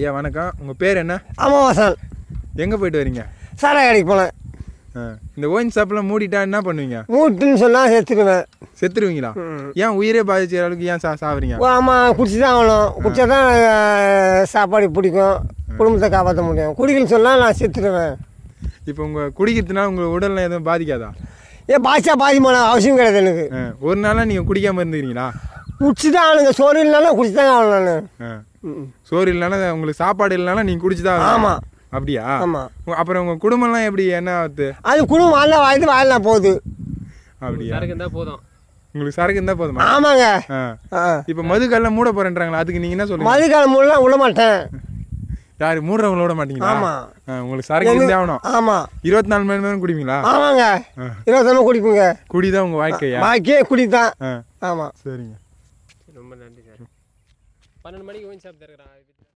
ஐயா வணக்கம் உங்கள் பேர் என்ன அமாவாசன் எங்கே போயிட்டு வரீங்க சாராய கடைக்கு போனேன் ஆ, இந்த ஓயின் ஷாப்லாம் மூடிட்டா என்ன பண்ணுவீங்க மூட்டுன்னு சொன்னால் செத்துக்குவேன் செத்துருவீங்களா ஏன் உயிரே பாதிச்ச அளவுக்கு ஏன் சா சாவறீங்க ஆமாம் குடிச்சு தான் ஆகணும் குடிச்சா தான் அஹ், சாப்பாடு பிடிக்கும் குடும்பத்தை காப்பாற்ற முடியும் குடிக்கலன்னு சொன்னால் நான் செத்துடுவேன் இப்போ உங்கள் குடிக்கிறதுனால உங்கள் உடல்ல எதுவும் பாதிக்காதா ஏன் பாய்ச்சா பாதிமான அவசியம் கிடையாது எனக்கு ஆ, ஒரு நாளாக நீங்கள் குடிக்காமல் இருந்துக்கிறீங்களா குடிச்சு தான் ஆகணுங்க சோறு இல்லைனாலும் குடிச்சு தான் ஆகணும் நான் ஆ. சோறு இல்லைனாலும் உங்களுக்கு சாப்பாடு இல்லைனாலும் நீங்கள் குடிச்சு தான் ஆமா. அப்படியா ஆமாம் உ- அப்புறம் உங்கள் குடும்பம்லாம் எப்படி என்ன ஆகுது அது குடும்பம் வாழ்ந்தா வாழ்ந்து வாழலாம் போகுது அப்படியா சரக்கு இருந்தால் போதும் உங்களுக்கு சரக்கு இருந்தால் போதுமா ஆமாங்க ஆ ஆ இப்போ மதுக்கெல்லாம் மூட போறேன்றாங்களா அதுக்கு நீங்கள் என்ன சொல்லுங்க மதுக்காலம் மூடலாம் விட மாட்டேன் யாரு மூடுறவங்கள விட மாட்டீங்களா ஆமா. ஆ, உங்களுக்கு சரக்கு இருந்தே ஆகணும் ஆமாம் இருபத்தி நாலு மணி நேரம் குடிப்பீங்களா ஆமாங்க ஆ. இருபத்தொன்னு குடிக்குங்க குடிதான் உங்க வாழ்க்கையா பாக்கியே குடி தான் ஆ, ஆமாம் சரிங்க ரொம்ப நன்றி சார் பன்னெண்டு மணிக்கு ஓயின் ஷாப் திறக்கிறான்